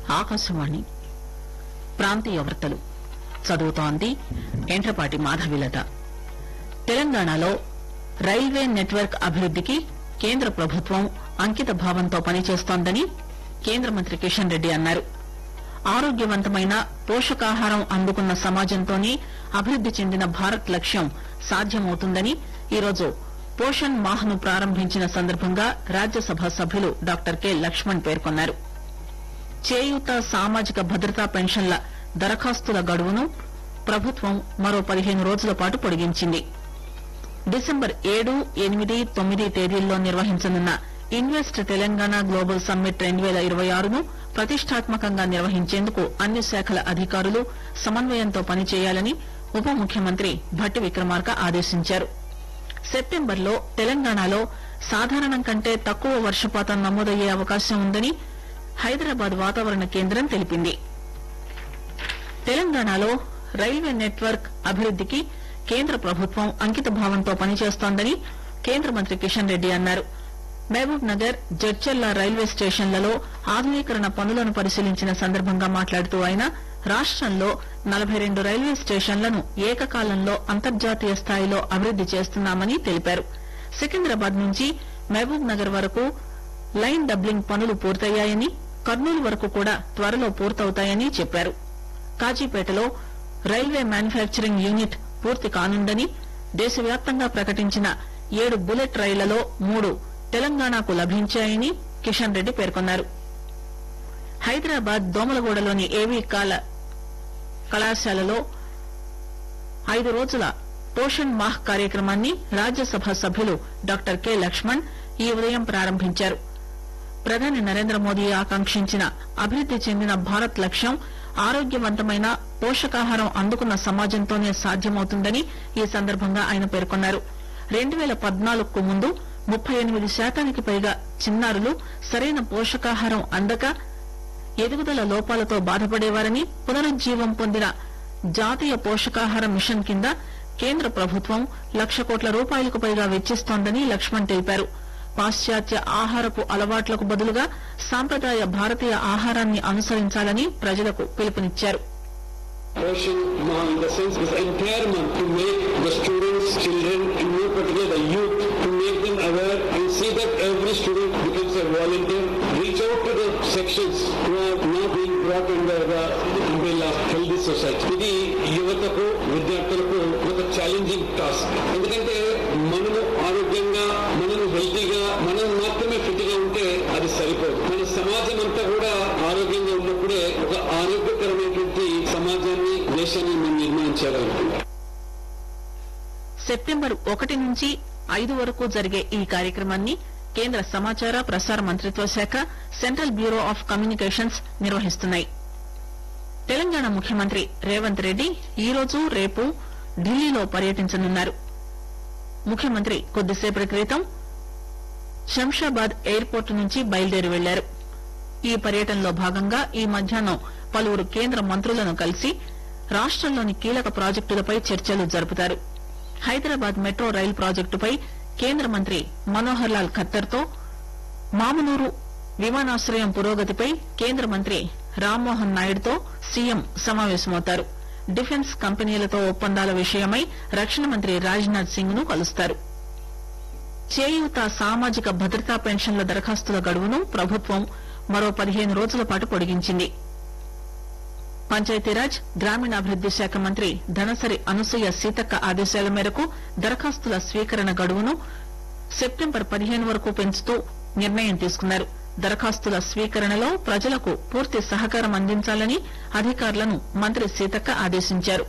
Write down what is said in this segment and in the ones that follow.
ఆకాశవాణి ప్రాంతీయ వార్తలు చదువుతోంది ఎంట్రపాటి మాధవిలత తెలంగాణలో రైల్వే నెట్వర్క్ అభివృద్దికి కేంద్ర ప్రభుత్వం అంకిత భావంతో పనిచేస్తోందని కేంద్ర మంత్రి కిషన్ రెడ్డి అన్నారు ఆరోగ్యవంతమైన పోషకాహారం అందుకున్న సమాజంతోనే అభివృద్ది చెందిన భారత్ లక్ష్యం సాధ్యమవుతుందని ఈరోజు పోషణ్ మాహ్ ను ప్రారంభించిన సందర్భంగా రాజ్యసభ సభ్యులు డాక్టర్ కె లక్ష్మణ్ పేర్కొన్నారు చేయూత సామాజిక భద్రతా పెన్షన్ల దరఖాస్తుల గడువును ప్రభుత్వం మరో పదిహేను రోజుల పాటు పొడిగించింది డిసెంబర్ ఏడు ఎనిమిది తొమ్మిది తేదీల్లో నిర్వహించనున్న ఇన్వెస్ట్ తెలంగాణ గ్లోబల్ సమ్మిట్ రెండు పేల ఇరవై ఆరును ప్రతిష్టాత్మకంగా నిర్వహించేందుకు అన్ని శాఖల అధికారులు సమన్వయంతో పనిచేయాలని ఉప ముఖ్యమంత్రి భట్టి విక్రమార్క ఆదేశించారు సెప్టెంబర్లో తెలంగాణలో సాధారణం కంటే తక్కువ వర్షపాతం నమోదయ్యే అవకాశం ఉందని హైదరాబాద్ వాతావరణ కేంద్రం తెలిపింది తెలంగాణలో రైల్వే నెట్వర్క్ అభివృద్దికి కేంద్ర ప్రభుత్వం అంకిత భావంతో పనిచేస్తోందని కేంద్ర మంత్రి కిషన్ రెడ్డి అన్నారు మహబూబ్ నగర్ జడ్చర్ల రైల్వే స్టేషన్లలో ఆధునీకరణ పనులను పరిశీలించిన సందర్భంగా మాట్లాడుతూ ఆయన రాష్టంలో నలభై రెండు రైల్వే స్టేషన్లను ఏకకాలంలో అంతర్జాతీయ స్థాయిలో అభివృద్ది చేస్తున్నామని తెలిపారు సికింద్రాబాద్ నుంచి మహబూబ్ నగర్ వరకు లైన్ డబ్లింగ్ పనులు పూర్తయ్యాయని కర్నూలు వరకు కూడా త్వరలో పూర్తవుతాయని చెప్పారు కాజీపేటలో రైల్వే మ్యానుఫ్యాక్చరింగ్ యూనిట్ పూర్తి కానుందని దేశవ్యాప్తంగా ప్రకటించిన ఏడు బుల్లెట్ రైళ్లలో మూడు తెలంగాణకు లభించాయని కిషన్ రెడ్డి పేర్కొన్నారు హైదరాబాద్ దోమలగూడలోని ఏవీ కాల కళాశాలలో ఐదు రోజుల పోషణ్ మాహ్ కార్యక్రమాన్ని రాజ్యసభ సభ్యులు డాక్టర్ కె లక్ష్మణ్ ఈ ఉదయం ప్రారంభించారు ప్రధాని నరేంద్ర మోదీ ఆకాంక్షించిన అభివృద్ది చెందిన భారత్ లక్ష్యం ఆరోగ్యవంతమైన పోషకాహారం అందుకున్న సమాజంతోనే సాధ్యమవుతుందని ఈ సందర్భంగా ఆయన పేర్కొన్నారు రెండు పేల పద్నాలుగుకు ముందు ముప్పై ఎనిమిది శాతానికి పైగా చిన్నారులు సరైన పోషకాహారం అందక ఎదుగుదల లోపాలతో బాధపడేవారని పునరుజ్జీవం పొందిన జాతీయ పోషకాహార మిషన్ కింద కేంద్ర ప్రభుత్వం లక్ష కోట్ల రూపాయలకు పైగా వెచ్చిస్తోందని లక్ష్మణ్ తెలిపారు పాశ్చాత్య ఆహారపు అలవాట్లకు బదులుగా సాంప్రదాయ భారతీయ ఆహారాన్ని అనుసరించాలని ప్రజలకు పిలుపునిచ్చారు Portion Maha in the sense this entire month to make the students, children, and more particularly the youth, to make them aware and see that every student becomes a volunteer. Reach out to the sections who are not being brought under the umbrella of healthy society. ఇది యువతకు విద్యార్థులకు ఒక challenging task ఎందుకంటే మనము ఆరోగ్యంగా మనము హెల్తీగా మనం మాత్రమే ఫిట్ గా ఉంటే అది సరిపోదు మన సమాజం అంతా కూడా ఆరోగ్యంగా ఉన్నప్పుడే ఒక ఆరోగ్యకరమైనటువంటి సమాజాన్ని దేశాన్ని మనం నిర్మాణం చేయగలుగుతాం సెప్టెంబర్ ఒకటి నుంచి ఐదు వరకు జరిగే ఈ కార్యక్రమాన్ని కేంద్ర సమాచార ప్రసార మంత్రిత్వ శాఖ సెంట్రల్ బ్యూరో ఆఫ్ కమ్యూనికేషన్స్ నిర్వహిస్తున్నాయి తెలంగాణ ముఖ్యమంత్రి రేవంత్ రెడ్డి ఈ రోజు రేపు ఢిల్లీలో పర్యటించనున్నారు ముఖ్యమంత్రి కొద్దిసేపటి క్రితం శంషాబాద్ ఎయిర్పోర్టు నుంచి బయలుదేరి వెళ్లారు ఈ పర్యటనలో భాగంగా ఈ మధ్యాహ్నం పలువురు కేంద్ర మంత్రులను కలిసి రాష్టంలోని కీలక ప్రాజెక్టులపై చర్చలు జరుపుతారు హైదరాబాద్ మెట్రో రైలు ప్రాజెక్టుపై కేంద్ర మంత్రి మనోహర్ లాల్ ఖత్తర్ తో మామునూరు విమానాశ్రయం పురోగతిపై కేంద్ర మంత్రి రామ్మోహన్ నాయుడుతో సీఎం సమావేశమవుతారు డిఫెన్స్ కంపెనీలతో ఒప్పందాల విషయమై రక్షణ మంత్రి రాజ్నాథ్ సింగ్ ను కలుస్తారు చేయూత సామాజిక భద్రతా పెన్షన్ల దరఖాస్తుల గడువును ప్రభుత్వం మరో పదిహేను రోజుల పాటు పొడిగించింది పంచాయతీరాజ్ గ్రామీణాభివృద్ది శాఖ మంత్రి ధనసరి అనసూయ సీతక్క ఆదేశాల మేరకు దరఖాస్తుల స్వీకరణ గడువును సెప్టెంబర్ పదిహేను వరకు పెంచుతూ నిర్ణయం తీసుకున్నారు దరఖాస్తుల స్వీకరణలో ప్రజలకు పూర్తి సహకారం అందించాలని అధికారులను మంత్రి సీతక్క ఆదేశించారు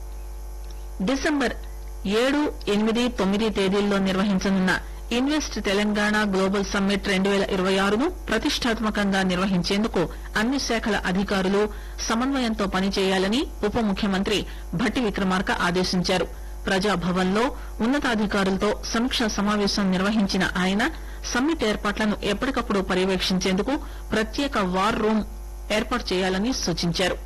డిసెంబర్ ఏడు ఎనిమిది తొమ్మిది తేదీల్లో నిర్వహించనున్న ఇన్వెస్ట్ తెలంగాణ గ్లోబల్ సమ్మిట్ రెండు పేల ఇరవై ఆరును ప్రతిష్టాత్మకంగా నిర్వహించేందుకు అన్ని శాఖల అధికారులు సమన్వయంతో పనిచేయాలని ఉప ముఖ్యమంత్రి భట్టి విక్రమార్క ఆదేశించారు ప్రజాభవన్ లో ఉన్నతాధికారులతో సమీక్షా సమావేశం నిర్వహించిన ఆయన సమ్మిట్ ఏర్పాట్లను ఎప్పటికప్పుడు పర్యవేక్షించేందుకు ప్రత్యేక వార్ రూమ్ ఏర్పాటు చేయాలని సూచించారు